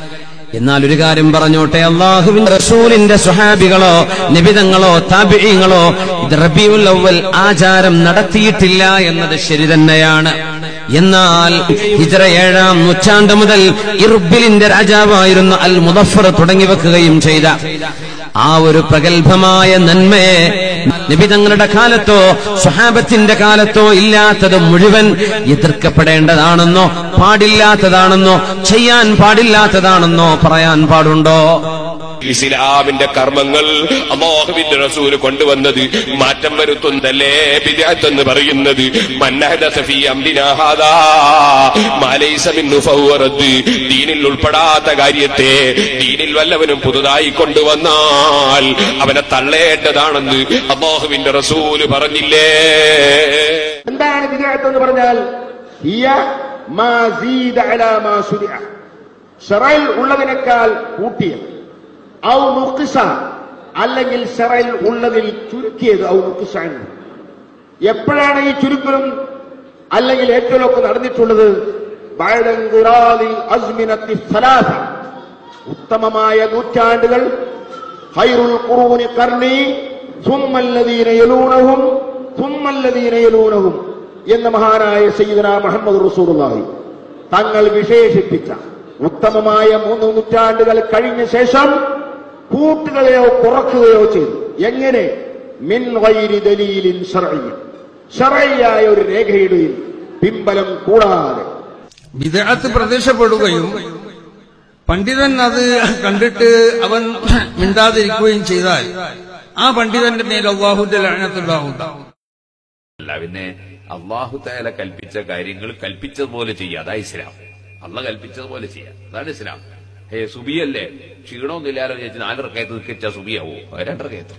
എന്നാൽ ഒരു കാര്യം പറഞ്ഞോട്ടെ അള്ളാഹുവിന്റെ റസൂലിന്റെ സുഹാബികളോ നിബിതങ്ങളോ താബിഴങ്ങളോ ഇത് റബിയുൽ അവൽ ആചാരം നടത്തിയിട്ടില്ല എന്നത് ശരി തന്നെയാണ് എന്നാൽ ഹിജറ ഏഴാം നൂറ്റാണ്ട് മുതൽ ഇർബിലിന്റെ രാജാവായിരുന്ന അൽ മുദഫർ തുടങ്ങി വെക്കുകയും ചെയ്ത ആ ഒരു പ്രഗത്ഭമായ നന്മയെ നിബിതങ്ങളുടെ കാലത്തോ സ്വഹാബത്തിന്റെ കാലത്തോ ഇല്ലാത്തത് മുഴുവൻ എതിർക്കപ്പെടേണ്ടതാണെന്നോ പാടില്ലാത്തതാണെന്നോ ചെയ്യാൻ പാടില്ലാത്തതാണെന്നോ പറയാൻ പാടുണ്ടോ ഇസ്ലാമിന്റെ കർമ്മങ്ങൾ അള്ളാഹുവിന്റെ റസൂല് കൊണ്ടുവന്നത് മാറ്റം വരുത്തുന്നല്ലേ ബിദഅത്ത് എന്ന് പറയുന്നത് മന്നഹദസ ഫീ അംരിനാ ഹാദാ മാ ലൈസ മിൻഹു ഫഹുവ റദ്ദ്. ദീനിൽ ഉൾപ്പെടാത്ത കാര്യത്തെ ദീനിൽ വല്ലവനും പുതുതായി കൊണ്ടുവന്നാൽ അവനെ തള്ളേണ്ടതാണെന്ന് അള്ളാഹുവിന്റെ റസൂല് പറഞ്ഞില്ലേ എന്താണ് വിദേഹത്ത് എന്ന് പറഞ്ഞാൽ ഹിയ മാ സീദ അലാ മാ ശുരിഅ. ഷറയിൽ ഉള്ളതിനേക്കാൾ കൂട്ടിയത് ഔ നുഖിസ അല്ലെങ്കിൽ ഷറയിൽ ഉള്ളതിൽ ചുരുക്കിയത് ഔ നുഖിസ എന്ന്. എപ്പോഴാണ് ഈ ചുരുക്കലും അല്ലെങ്കിൽ ഏറ്റവും നടന്നിട്ടുള്ളത് ബഅദ ഇൻഖിറാദിൽ അസ്മിനത്തി സലാസ. ഉത്തമമായ നൂറ്റാണ്ടുകൾ ഖൈറുൽ ഖുറൂനി ഖർനി സുമ്മല്ലദീന യലൂനഹും സുമ്മല്ലദീന യലൂനഹും എന്ന മഹാനായ സയ്യിദന മുഹമ്മദ് റസൂലുള്ളാഹി തങ്ങൾ വിശേഷിപ്പിച്ച ഉത്തമമായ മൂന്ന് നൂറ്റാണ്ടുകൾ കഴിഞ്ഞ ശേഷം കൂട്ടുകയോ കുറക്കുകയോ ചെയ്തു എങ്ങനെ മിൻ ഗൈരി ദലീലിൻ ശർഈൻ ശർഈയായ ഒരു രേഖയുടെയും പിമ്പലം കൂടാതെ വിദഗ്ധത്ത് പ്രത്യക്ഷപ്പെടുകയും പണ്ഡിതൻ അത് കണ്ടിട്ട് അവൻ മിണ്ടാതിരിക്കുകയും ചെയ്താൽ ആ പണ്ഡിതന്റെ മേൽ അള്ളാഹുന്റെ ലعنത്തുണ്ടാവും അല്ല പിന്നെ അള്ളാഹു താല കൽപ്പിച്ച കാര്യങ്ങൾ കൽപ്പിച്ചതുപോലെ ചെയ്യുക അതാ ഇസ്ലാം അള്ള കൽപ്പിച്ചതുപോലെ ചെയ്യുക അതാണ് ഇസ്ലാം ഹേ സുബിയല്ലേ ക്ഷീണമൊന്നുമില്ലാലോ ചോദിച്ചാൽ നാലരക്കയത്ത് നിൽക്കിച്ച സുബിയാവോ രണ്ടരക്കയത്ത്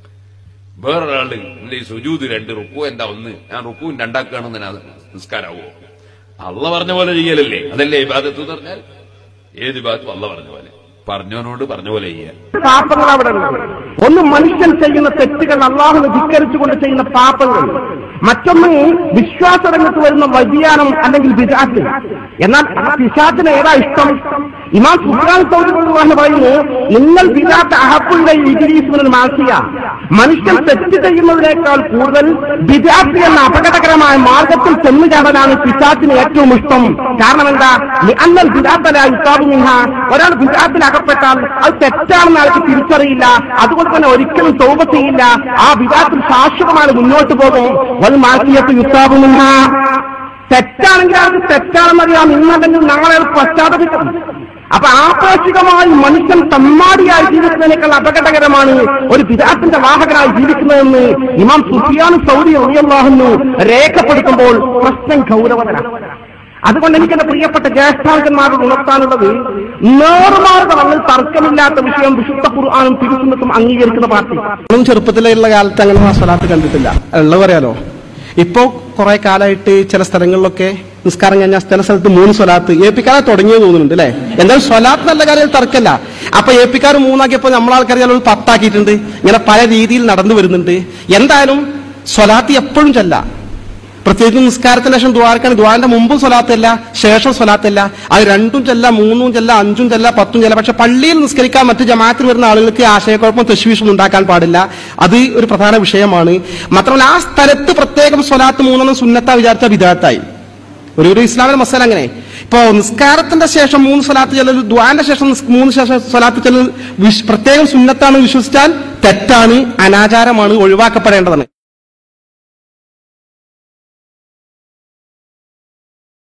വേറൊരാള് എന്റെ ഈ സുജൂത് രണ്ട് റുക്കു എന്താ ഒന്ന് ഞാൻ റുക്കുവും രണ്ടാക്കുകയാണെന്ന് ഞാൻ നിസ്കാരാവോ അള്ള പറഞ്ഞ പോലെ ചെയ്യലല്ലേ അതല്ലേ ഇബാദത്ത് എന്ന് പറഞ്ഞാൽ ഏത് ഇബാദത്തും അള്ള പറഞ്ഞ പോലെ പറഞ്ഞവനോട് പറഞ്ഞ പോലെ ചെയ്യാൻ പാപങ്ങൾ അവിടെ ഉണ്ട് ഒന്ന് മനുഷ്യൻ ചെയ്യുന്ന തെറ്റുകൾ അള്ളാഹുവിനെ ധിക്കരിച്ചുകൊണ്ട് ചെയ്യുന്ന പാപങ്ങൾ മറ്റൊന്ന് വിശ്വാസരംഗത്ത് വരുന്ന വ്യതിയാനം അല്ലെങ്കിൽ വിജാത്ത് എന്നാൽ ആ പിശാത്തിന് ഏതാ ഇഷ്ടം ഇമാം സുഫാൻ സൗദികൾ പറയുന്നു നിങ്ങൾ വിജാത്ത് അഹപ്പുള്ള ഇജിരീസ്മിന് മാസിയ മനുഷ്യൻ തെറ്റ് ചെയ്യുന്നതിനേക്കാൾ കൂടുതൽ വിജാത്ത് എന്ന അപകടകരമായ മാർഗത്തിൽ ചെന്നു ചാടാനാണ് പിശാത്തിന് ഏറ്റവും ഇഷ്ടം കാരണം എന്താ അന്നൽ വിജാത്തല ഇസ്താബുമിഹ ഒരാൾ വിജാത്തിൽ അകപ്പെട്ടാൽ അത് തെറ്റാണെന്ന് ആൾക്ക് തിരിച്ചറിയില്ല അതുകൊണ്ട് തന്നെ ഒരിക്കലും തോപ ചെയ്യില്ല ആ വിജാത്തിൽ ശാശ്വതമായി മുന്നോട്ട് പോകും വൽ മാറ്റിയത്ത് യുസ്താബുമിഹ തെറ്റാണെങ്കിൽ അത് തെറ്റാണെന്നറിയാം ഇന്നല്ലെങ്കിൽ നാളെ അത് പശ്ചാത്തപിക്കും അപ്പൊ ആപേക്ഷികമായി മനുഷ്യൻ തമ്മാടിയായി ജീവിക്കുന്നതിനേക്കാൾ അപകടകരമാണ് ഒരു വിദാത്തിന്റെ വാഹകനായി ജീവിക്കുന്നതെന്ന് ഇമാം സുഫിയാൻ സൗദി അറിയാഹുന്നു രേഖപ്പെടുത്തുമ്പോൾ പ്രശ്നം ഗൗരവതരാണ് അതുകൊണ്ട് എനിക്ക് എന്റെ പ്രിയപ്പെട്ട ജ്യേഷ്ഠാങ്കന്മാരോട് ഉണർത്താനുള്ളത് നേറുമാർഗ തമ്മിൽ തർക്കമില്ലാത്ത വിഷയം വിശുദ്ധ ഖുർആാനും തിരുസുന്നത്തും അംഗീകരിക്കുന്ന പാർട്ടി നമ്മളും ചെറുപ്പത്തിലുള്ള കാലത്ത് അങ്ങനെ സ്വലാത്ത് കണ്ടിട്ടില്ല ഉള്ളത് പറയാലോ ഇപ്പോ കുറെ കാലമായിട്ട് ചില സ്ഥലങ്ങളിലൊക്കെ നിസ്കാരം കഴിഞ്ഞാൽ ചില സ്ഥലത്ത് മൂന്ന് സ്വലാത്ത് ഏപ്പിക്കാരെ തുടങ്ങിയത് തോന്നുന്നുണ്ട് അല്ലെ എന്തായാലും സ്വലാത്ത് നല്ല കാര്യം തർക്കല്ല അപ്പൊ ഏപ്പിക്കാർ മൂന്നാക്കിയപ്പോൾ നമ്മളാൾക്കാർ ചിലപ്പോൾ പത്താക്കിയിട്ടുണ്ട് ഇങ്ങനെ പല രീതിയിൽ നടന്നു വരുന്നുണ്ട് എന്തായാലും സ്വലാത്ത് എപ്പോഴും ചെല്ല പ്രത്യേകിച്ച് നിസ്കാരത്തിന് ശേഷം ദ്വാരക്കാണ് ദ്വാരന്റെ മുമ്പും സ്വലാത്തല്ല ശേഷം സ്വലാത്തല്ല അത് രണ്ടും ചെല്ല മൂന്നും ചെല്ല അഞ്ചും ചെല്ല പത്തും ചെല്ല പക്ഷെ പള്ളിയിൽ നിസ്കരിക്കാൻ മറ്റ് ജമാഅത്തിൽ വരുന്ന ആളുകൾക്ക് ആശയക്കുഴപ്പം തെശ്വീഷും ഉണ്ടാക്കാൻ പാടില്ല അത് ഒരു പ്രധാന വിഷയമാണ് മാത്രമല്ല ആ സ്ഥലത്ത് പ്രത്യേകം സ്വലാത്ത് മൂന്നെണ്ണം സുന്നത്ത വിചാരിച്ച വിദാത്തായി ഒരു ഒരു ഇസ്ലാമിന്റെ മസാല അങ്ങനെ ഇപ്പോ നിസ്കാരത്തിന്റെ ശേഷം മൂന്ന് സ്വലാത്ത് ചെല്ലൽ ദ്വാന്റെ ശേഷം നിസ് മൂന്ന് ശേഷം സ്വലാത്ത് ചെല്ലൽ വിശ്- പ്രത്യേകം സുന്നത്താണ് വിശ്വസിച്ചാൽ തെറ്റാണ് അനാചാരമാണ് ഒഴിവാക്കപ്പെടേണ്ടതാണ്